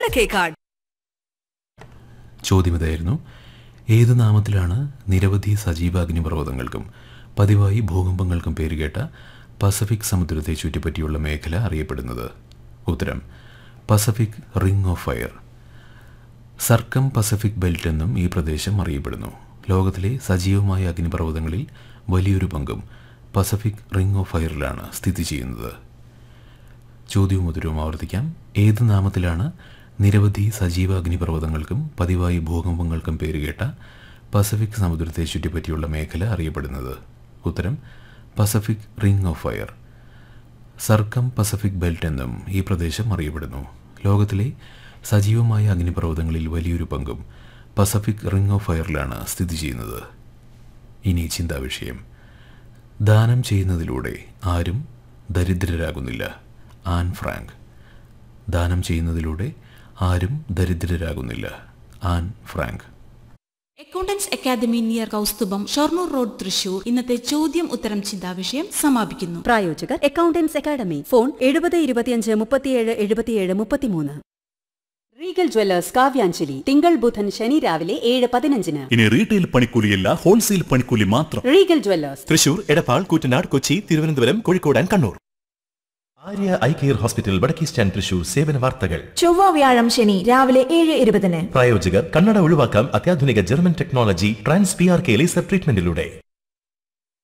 കേക്കാട് ചോദ്യം ഇതായിരുന്നു ഏത് നാമത്തിലാണ് നിരവധി സജീവ അഗ്നിപർവ്വതങ്ങൾക്കും പതിവായി ഭൂകമ്പങ്ങൾക്കും പേരുകേട്ട പസഫിക് സമുദ്രത്തെ ചുറ്റിപ്പറ്റിയുള്ള മേഖല അറിയപ്പെടുന്നത് ഉത്തരം Pacific ring of fire circum Pacific belt എന്നും ഈ പ്രദേശം അറിയപ്പെടുന്നു ലോകത്തിലെ സജീവമായ അഗ്നിപർവ്വതങ്ങളിൽ വലിയൊരു പങ്കും പസഫിക് റിംഗ് ഓഫ് ഫയറിലാണ് സ്ഥിതി ചെയ്യുന്നത് ചോദ്യവും ഉത്തരവും ആവർത്തിക്കാം ഏത് നാമത്തിലാണ് നിരവധി സജീവ അഗ്നിപർവ്വതങ്ങൾക്കും പതിവായി ഭൂകമ്പങ്ങൾക്കും പേരുകേട്ട പസഫിക് സമുദ്രത്തെ ചുറ്റിപ്പറ്റിയുള്ള മേഖല അറിയപ്പെടുന്നത് ഉത്തരം Pacific ring of fire circum Pacific belt എന്നും ഈ പ്രദേശം അറിയപ്പെടുന്നു ലോകത്തിലെ സജീവമായ അഗ്നിപർവ്വതങ്ങളിൽ വലിയൊരു പങ്കും പസഫിക് റിംഗ് ഓഫ് ഫയറിലാണ് സ്ഥിതി ചെയ്യുന്നത് ഇനി ചിന്താവിഷയം ദാനം ചെയ്യുന്നതിലൂടെ ആരും ദരിദ്രരാകുന്നില്ല ആൻ ഫ്രാങ്ക് ദാനം ചെയ്യുന്നതിലൂടെ ആരും ദരിദ്രരാകുന്നില്ല Anne Frank accountants academy near Kausthubham Shoranur road Thrissur ഇന്നത്തെ ചോദ്യം ഉത്തരം ചിന്താവിഷയം സമാപിക്കുന്നു പ്രായോജകർ അക്കൗണ്ടൻസ് അക്കാദമി ഫോൺ എഴുപത് ഇരുപത്തിയഞ്ച് മുപ്പത്തിയേഴ് എഴുപത്തിയേഴ് മുപ്പത്തിമൂന്ന് റീഗൽ ജ്വല്ലേഴ്സ് കാവ്യാഞ്ജലി തിങ്കൾ ബുധൻ ശനി രാവിലെ ഏഴ് പതിനഞ്ചിന് ഇനി റീറ്റെയിൽ പണിക്കൂലിയല്ല ഹോൾസെയിൽ പണിക്കൂലി മാത്രം Regal jewellers Thrissur Edappal Koottanad Kochi Thiruvananthapuram Kozhikode and Kannur Arya eye care hospital വടക്കേ സ്റ്റാൻഡ് തൃശൂർ സേവന വാർത്തകൾ ചൊവ്വ വ്യാഴം ശനി രാവിലെ ഏഴ് ഇരുപതിന് പ്രായോജകർ കണ്ണട ഒഴിവാക്കാം അത്യാധുനിക German technology trans P R K laser ട്രീറ്റ്മെന്റിലൂടെ